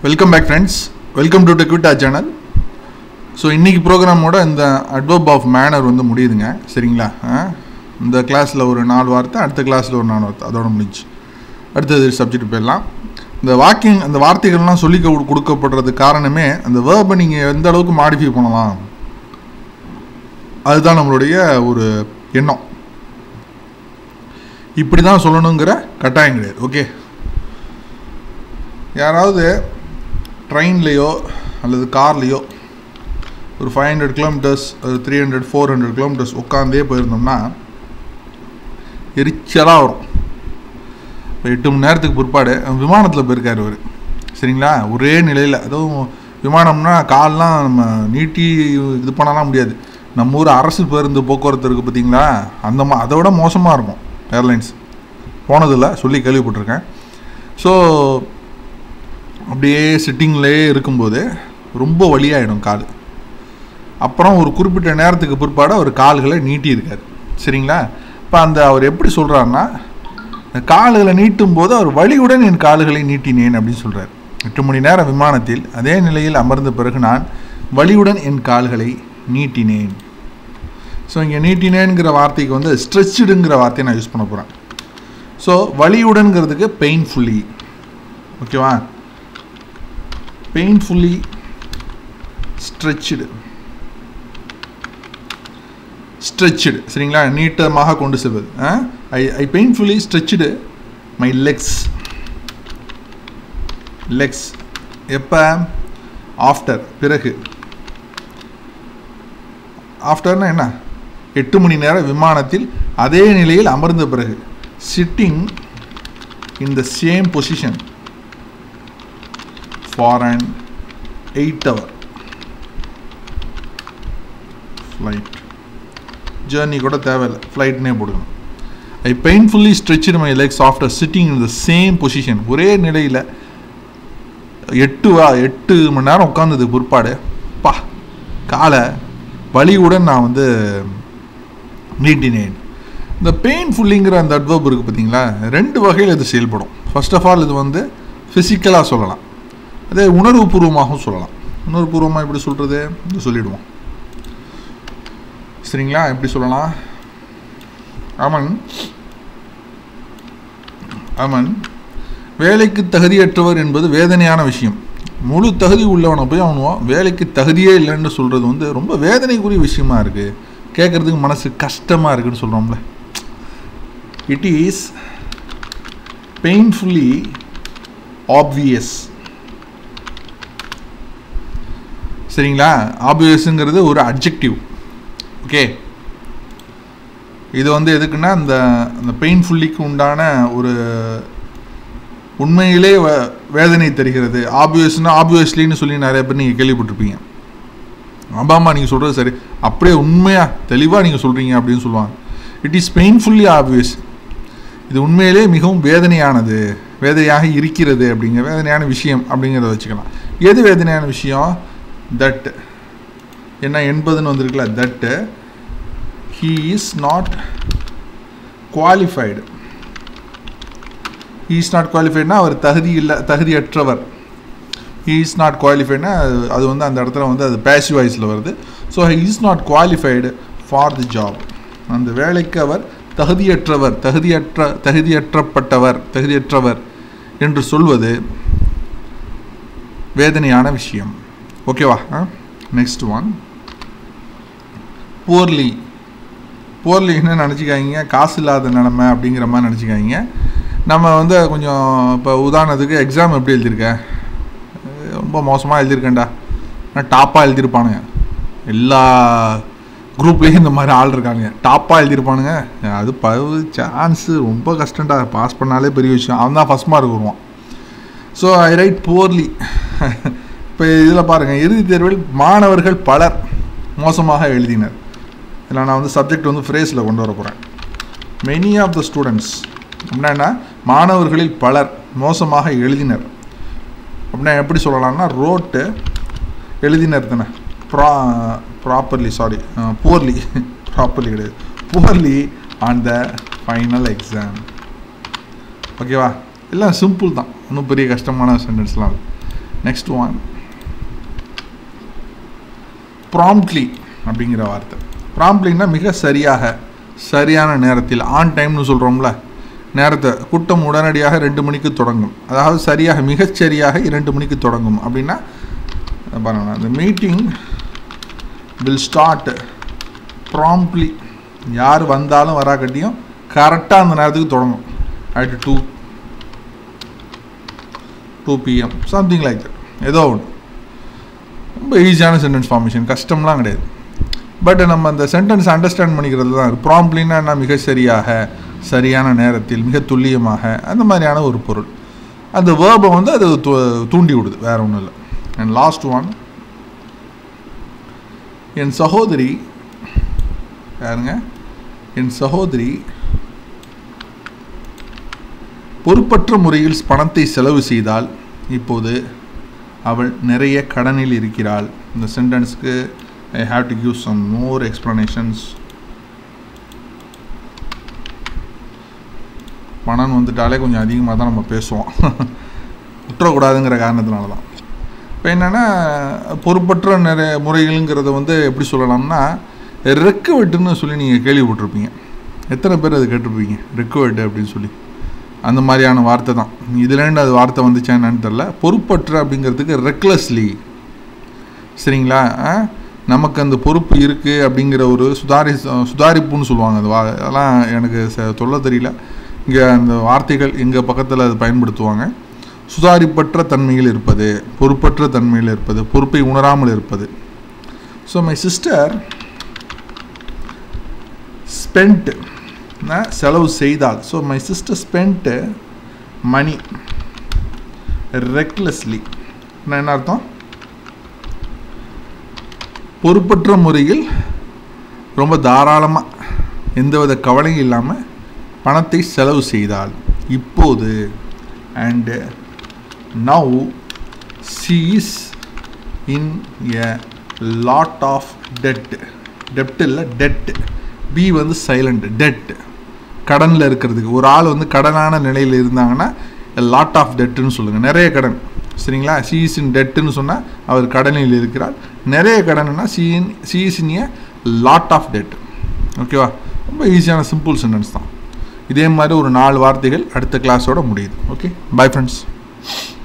Welcome back friends welcome to டெக்விட்டா channel so இன்றைக்கி ப்ரோக்ராமோட இந்த அட்வர்ப் ஆஃப் மேனர் வந்து முடியுதுங்க சரிங்களா ஆ? இந்த கிளாஸில் ஒரு நாலு வார்த்தை அடுத்த கிளாஸில் ஒரு நாலு வார்த்தை அதோட முடிஞ்சு அடுத்தது சப்ஜெக்ட் போயிடலாம் இந்த வாக்கிங் அந்த வார்த்தைகள்லாம் சொல்லி கொடு- கொடுக்கப்படுறதுக்கு காரணமே அந்த வேர்பை நீங்கள் எந்த அளவுக்கு மாடிஃபை பண்ணலாம் அதுதான் நம்மளுடைய ஒரு எண்ணம் இப்படி தான் சொல்லணுங்கிற கட்டாயம் கிடையாது ஓகே யாராவது ட்ரெயின்லேயோ அல்லது கார்லேயோ ஒரு ஃபைவ் ஹண்ட்ரட் கிலோமீட்டர்ஸ் ஒரு three hundred four hundred kilometres உட்காந்தே போயிருந்தோம்னா எரிச்சலாக வரும் இப்போ எட்டு மணி நேரத்துக்கு பிற்பாடு விமானத்தில் போயிருக்காரு அவர் சரிங்களா ஒரே நிலையில் அதுவும் விமானம்னா கால்லாம் நம்ம நீட்டி இது பண்ணலாம் முடியாது நம்ம ஊர் அரசு பேருந்து போக்குவரத்து இருக்குது பார்த்தீங்களா அந்த மா அதை விட மோசமாக இருக்கும் ஏர்லைன்ஸ் போனதில்லை சொல்லி கேள்விப்பட்டிருக்கேன் ஸோ அப்படியே சிட்டிங்லேயே இருக்கும்போது ரொம்ப வலியாயிடும் கால் அப்புறம் ஒரு குறிப்பிட்ட நேரத்துக்கு பிற்பாடு அவர் கால்களை நீட்டியிருக்காரு சரிங்களா இப்போ அந்த அவர் எப்படி சொல்கிறாருன்னா இந்த கால்களை நீட்டும் போது அவர் வலியுடன் என் கால்களை நீட்டினேன் அப்படின்னு சொல்கிறார் எட்டு மணி நேர விமானத்தில் அதே நிலையில் அமர்ந்த பிறகு நான் வலியுடன் என் கால்களை நீட்டினேன் ஸோ இங்கே நீட்டினேங்கிற வார்த்தைக்கு வந்து ஸ்ட்ரெச்சுடுங்கிற வார்த்தையை நான் யூஸ் பண்ண போகிறேன் ஸோ வலியுடன்கிறதுக்கு பெயின்ஃபுல்லி ஓகேவா பெயின்ஃபுல்லி ஸ்ட்ரெச்சுடு ஸ்ட்ரெச்சுடு சரிங்களா நீட்டமாக கொண்டு செல்வது I I painfully stretched my legs legs எப்போ ஆஃப்டர் பிறகு ஆஃப்டர்னா என்ன எட்டு மணி நேர விமானத்தில் அதே நிலையில் அமர்ந்த பிறகு sitting in the same position for and eight hour flight journey கூட தேவையில்லை ஃப்ளைட்னே போடுக்கணும் I painfully stretch my legs after sitting in the same position ஒரே நிலையில் எட்டு வா எட்டு மணி நேரம் உட்காந்ததுக்கு பிற்பாடு பா காலை வலியுடன் நான் வந்து நீட்டினேன் இந்த பெயின்ஃபுல்லிங்கிற அந்த அட்வர்ப் இருக்குது பார்த்தீங்களா ரெண்டு வகையில் இது செயல்படும் ஃபர்ஸ்ட் ஆஃப் ஆல் இது வந்து ஃபிசிக்கலாக சொல்லலாம் அதே உணர்வுபூர்வமாகவும் சொல்லலாம் உணர்வுபூர்வமாக எப்படி சொல்கிறது இது சொல்லிடுவோம் சரிங்களா எப்படி சொல்லலாம் அமன் அமன் வேலைக்கு தகுதியற்றவர் என்பது வேதனையான விஷயம் முழு தகுதி உள்ளவனை போய் அவனும் வேலைக்கு தகுதியே இல்லைன்னு சொல்கிறது வந்து ரொம்ப வேதனைக்குரிய விஷயமா இருக்குது கேட்குறதுக்கு மனசு கஷ்டமாக இருக்குன்னு சொல்கிறோம்ல இட் இஸ் பெயின்ஃபுல்லி ஆப்வியஸ் சரிங்களா ஆப்வியஸுங்கிறது ஒரு அப்ஜெக்டிவ் ஓகே இது வந்து எதுக்குன்னா அந்த அந்த பெயின்ஃபுல்லிக்கு உண்டான ஒரு உண்மையிலே வ- வேதனை தருகிறது ஆப்வியஸ்னா ஆப்வியஸ்லின்னு சொல்லி நிறைய பேர் நீங்கள் கேள்விப்பட்டிருப்பீங்க ஆமாம்மா நீங்கள் சொல்கிறது சரி அப்படியே உண்மையாக தெளிவாக நீங்கள் சொல்கிறீங்க அப்படின்னு சொல்லுவாங்க இட் இஸ் பெயின்ஃபுல்லி ஆப்வியஸ் இது உண்மையிலே மிகவும் வேதனையானது வேதனையாக இருக்கிறது அப்படிங்கிற வேதனையான விஷயம் அப்படிங்கிறத வச்சுக்கலாம் எது வேதனையான விஷயம் தட் என்ன எண்பதுன்னு வந்திருக்குல்ல தட்டு he is not qualified he is not குவாலிஃபைட்னா அவர் தகுதி இல்லை தகுதியற்றவர் ஹீ இஸ் நாட் குவாலிஃபைட்னா அது வந்து அந்த இடத்துல வந்து அது பேசிவ் வாய்ஸில் வருது so he is not qualified for the job அந்த வேலைக்கு அவர் தகுதியற்றவர் தகுதியற்ற தகுதியற்றப்பட்டவர் தகுதியற்றவர் என்று சொல்வது வேதனையான விஷயம் ஓகேவா நெக்ஸ்ட் ஒன் போர்லி போர்லி என்ன நினச்சிக்காதீங்க காசு இல்லாத நிலமை அப்படிங்கிற மாதிரி நினச்சிக்காதீங்க நம்ம வந்து கொஞ்சம் இப்போ உதாரணத்துக்கு எக்ஸாம் எப்படி எழுதியிருக்க அஹ் ரொம்ப மோசமாக எழுதியிருக்கேன்டா ஆனால் டாப்பாக எழுதியிருப்பானுங்க எல்லா குரூப்லேயும் இந்த மாதிரி ஆள் இருக்காங்க டாப்பாக எழுதியிருப்பானுங்க அது ப சான்ஸு ரொம்ப கஷ்டம்டா பாஸ் பண்ணாலே பெரிய விஷயம் அவன் தான் ஃபஸ்ட் மார்க் வருவான் ஸோ ஐ ரைட் போர்லி இப்போ இதில் பாருங்கள் இறுதித் தேர்வில் மாணவர்கள் பலர் மோசமாக எழுதினர் இதில் நான் வந்து சப்ஜெக்ட் வந்து ஃப்ரேஸில் கொண்டு வர போகிறேன் மெனி ஆஃப் த ஸ்டூடெண்ட்ஸ் அப்படின்னா மாணவர்களில் பலர் மோசமாக எழுதினர் அப்படின்னா எப்படி சொல்லலாம்னா ரோட்டு எழுதினர் தானே ப்ரா ப்ராப்பர்லி சாரி போர்லி ப்ராப்பர்லி கிடையாது poorly on the final exam ஓகேவா எல்லாம் சிம்பிள் தான் ஒன்றும் பெரிய கஷ்டமான சென்டென்ஸ்லாம் இல்லை நெக்ஸ்ட் ஒன் ப்ராம்ப்ட்லி அப்படிங்கிற வார்த்தை ப்ராம்ப்ட்லின்னா மிக சரியாக சரியான நேரத்தில் ஆன் டைம்னு சொல்கிறோம்ல நேரத்தை கூட்டம் உடனடியாக ரெண்டு மணிக்கு தொடங்கும் அதாவது சரியாக மிகச்சரியாக இரண்டு மணிக்கு தொடங்கும் அப்படின்னா பாருங்க அந்த மீட்டிங் வில் ஸ்டார்ட் ப்ராம்ப்ட்லி யார் வந்தாலும் வராக்கட்டியும் கரெக்டாக அந்த நேரத்துக்கு தொடங்கும் at two two PM something like that ஏதோ ஒன்று ரொம்ப ஈஸியான சென்டென்ஸ் ஃபார்மேஷன் கஷ்டம்லாம் கிடையாது பட் நம்ம அந்த சென்டென்ஸ் அண்டர்ஸ்டாண்ட் பண்ணிக்கிறது தான் ப்ராம்ப்ட்லின்னா என்ன மிக சரியாக சரியான நேரத்தில் மிக துல்லியமாக அந்த மாதிரியான ஒரு பொருள் அந்த வேர்பை வந்து அது தூண்டி விடுது வேற ஒன்றும் இல்லை அண்ட் லாஸ்ட் ஒன் என் சகோதரி யாருங்க என் சகோதரி பொறுப்பற்ற முறையில் பணத்தை செலவு செய்தால் இப்போது அவள் நிறைய கடனில் இருக்கிறாள் இந்த சென்டென்ஸ்க்கு I have to give some more explanations பணம் வந்துட்டாலே கொஞ்சம் அதிகமாக தான் நம்ம பேசுவோம் விட்டுறக்கூடாதுங்கிற காரணத்தினால தான் இப்போ என்னென்னா பொறுப்பற்ற நிறைய முறைகள்ங்கிறத வந்து எப்படி சொல்லலாம்னா ரெக்கவெட்டுன்னு சொல்லி நீங்கள் கேள்விப்பட்டிருப்பீங்க எத்தனை பேர் அது கேட்டிருப்பீங்க ரெக்கவெட்டு அப்படின்னு சொல்லி அந்த மாதிரியான வார்த்தை தான் இதுலேருந்து அது வார்த்தை வந்துச்சா என்னன்னு தெரில பொறுப்பற்ற அப்படிங்கிறதுக்கு ரெக்லஸ்லி சரிங்களா நமக்கு அந்த பொறுப்பு இருக்குது அப்படிங்கிற ஒரு சுதாரி சுதாரிப்புன்னு சொல்லுவாங்க அது வா அதெல்லாம் எனக்கு சொல்ல தெரியல இங்கே அந்த வார்த்தைகள் எங்கள் பக்கத்தில் அது பயன்படுத்துவாங்க சுதாரிப்பற்ற தன்மையில் இருப்பது பொறுப்பற்ற தன்மையில் இருப்பது பொறுப்பை உணராமல் இருப்பது ஸோ மை சிஸ்டர் ஸ்பெண்ட் செலவு செய்தால் so my sister spend money recklessly என்ன அர்த்தம் பொறுப்பற்ற முறையில் ரொம்ப தாராளமாக எந்தவித கவலையும் இல்லாமல் பணத்தை செலவு செய்தால் இப்போது and now she is in a lot of debt டெப்ட் இல்லை டெட் பி வந்து சைலண்ட் டெட் கடனில் இருக்கிறதுக்கு ஒரு ஆள் வந்து கடனான நிலையில் இருந்தாங்கன்னா லாட் ஆஃப் டெட்டுன்னு சொல்லுங்கள் நிறைய கடன் சரிங்களா சிஇஸ் இன் டெட்டுன்னு சொன்னால் அவர் கடனில் இருக்கிறார் நிறைய கடன்னா she in she is in a lot of debt ஓகேவா ரொம்ப ஈஸியான சிம்பிள் சென்டென்ஸ் தான் இதே மாதிரி ஒரு நாலு வார்த்தைகள் அடுத்த கிளாஸோட முடியுது ஓகே பை ஃப்ரெண்ட்ஸ்